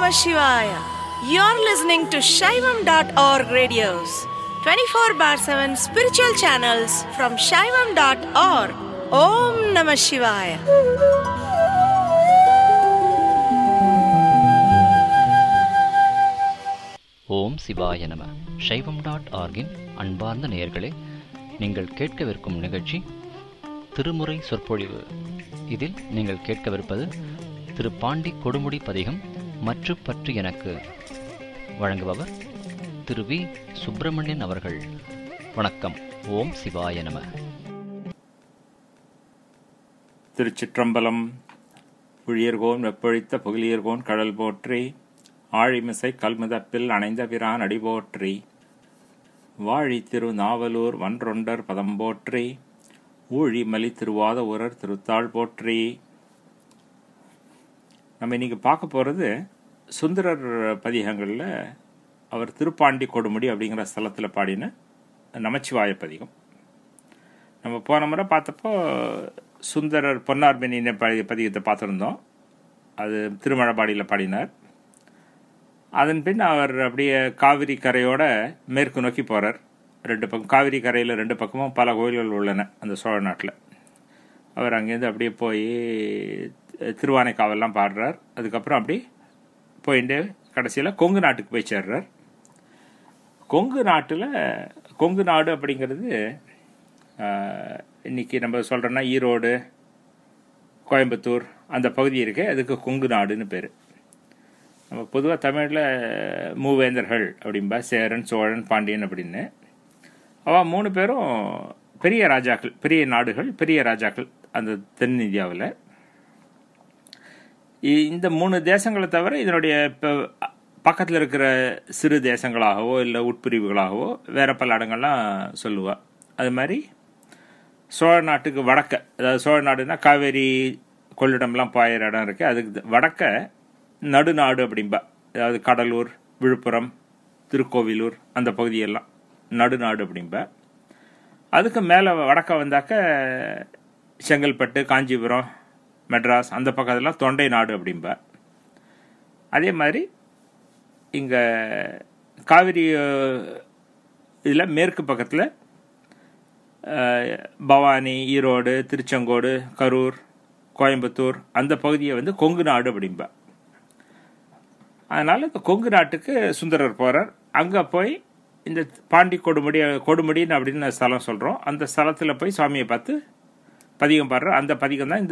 Namah Shivaya. You're listening to Shaivam.org radios, 24 bar 7 spiritual channels from Shaivam.org. Om Namah Shivaya. ஓம் சிவாய நம சைவம் dot ஆர்கின் அன்பார்ந்த நேயர்களே நீங்கள் கேட்கவிருக்கும் நிகழ்ச்சி திருமுறை சொற்பொழிவு இதில் நீங்கள் கேட்கவிருப்பது திரு பாண்டி கொடுமுடி பதிகம் மற்று பற்று எனக்கு வழங்குபவர் திரு வி சுப்பிரமணியன் அவர்கள் வணக்கம் ஓம் சிவாய நம திருச்சிற்றம்பலம் புழியர்கோன் வெப்பொழித்த புகழியர்கோன் கடல் போற்றி ஆழிமிசை கல்முதப்பில் அணைந்த பிரான் அடி போற்றி வாழி திரு நாவலூர் வன்றொண்டர் பதம் போற்றி ஊழி மலி திருவாத ஊரர் திருத்தாள் போற்றி நம்ம இன்னைக்கு பார்க்க போகிறது சுந்தரர் பதிகங்களில் அவர் திருப்பாண்டி கொடுமுடி அப்படிங்கிற ஸ்தலத்தில் பாடின நமச்சிவாய பதிகம் நம்ம போன முறை பார்த்தப்போ சுந்தரர் பொன்னார்மெனின பதி பதிகத்தை பார்த்துருந்தோம் அது திருமழபாடியில் பாடினார் அதன் பின் அவர் அப்படியே காவிரி கரையோட மேற்கு நோக்கி போகிறார் ரெண்டு பக்கம் காவிரி கரையில் ரெண்டு பக்கமும் பல கோயில்கள் உள்ளன அந்த சோழ நாட்டில் அவர் அங்கேருந்து அப்படியே போய் திருவானைக்காவெல்லாம் பாடுறார் அதுக்கப்புறம் அப்படி போயிட்டு கடைசியில் கொங்கு நாட்டுக்கு போய் சேர்றார் கொங்கு நாட்டில் கொங்கு நாடு அப்படிங்கிறது ஆஹ், இன்னைக்கு நம்ம சொல்கிறோன்னா ஈரோடு கோயம்புத்தூர் அந்த பகுதி இருக்கு அதுக்கு கொங்கு நாடுன்னு பேர் நம்ம பொதுவாக தமிழில் மூவேந்தர்கள் அப்படிம்பா சேரன் சோழன் பாண்டியன் அப்படின்னு அவன் மூணு பேரும் பெரிய ராஜாக்கள் பெரிய நாடுகள் பெரிய ராஜாக்கள் அந்த தென்னிந்தியாவில் இந்த மூணு தேசங்களை தவிர இதனுடைய இப்போ பக்கத்தில் இருக்கிற சிறு தேசங்களாகவோ இல்லை உட்பிரிவுகளாகவோ வேற பல இடங்கள்லாம் சொல்லுவா அது மாதிரி சோழ நாட்டுக்கு வடக்க அதாவது சோழ நாடுனா காவேரி கொள்ளிடம்லாம் பாயிற இடம் இருக்குது அதுக்கு வடக்க நடுநாடு அப்படிம்பா அதாவது கடலூர் விழுப்புரம் திருக்கோவிலூர் அந்த பகுதியெல்லாம் நடுநாடு அப்படிம்பா அதுக்கு மேலே வடக்க வந்தாக்க செங்கல்பட்டு காஞ்சிபுரம் மெட்ராஸ் அந்த பக்கத்துலாம் தொண்டை நாடு அப்படிம்பா அதே மாதிரி இங்கே காவிரி இதில் மேற்கு பக்கத்தில் பவானி ஈரோடு திருச்செங்கோடு கரூர் கோயம்புத்தூர் அந்த பகுதியை வந்து கொங்கு நாடு அப்படிம்பா அதனால் இந்த கொங்கு நாட்டுக்கு சுந்தரர் போகிறார் அங்கே போய் இந்த பாண்டி கொடுமுடி கொடுமுடின்னு அப்படின்னு ஸ்தலம் சொல்கிறோம் அந்த ஸ்தலத்தில் போய் சுவாமியை பார்த்து பதிகம் பாடுறார் அந்த பதிகம் தான் இந்த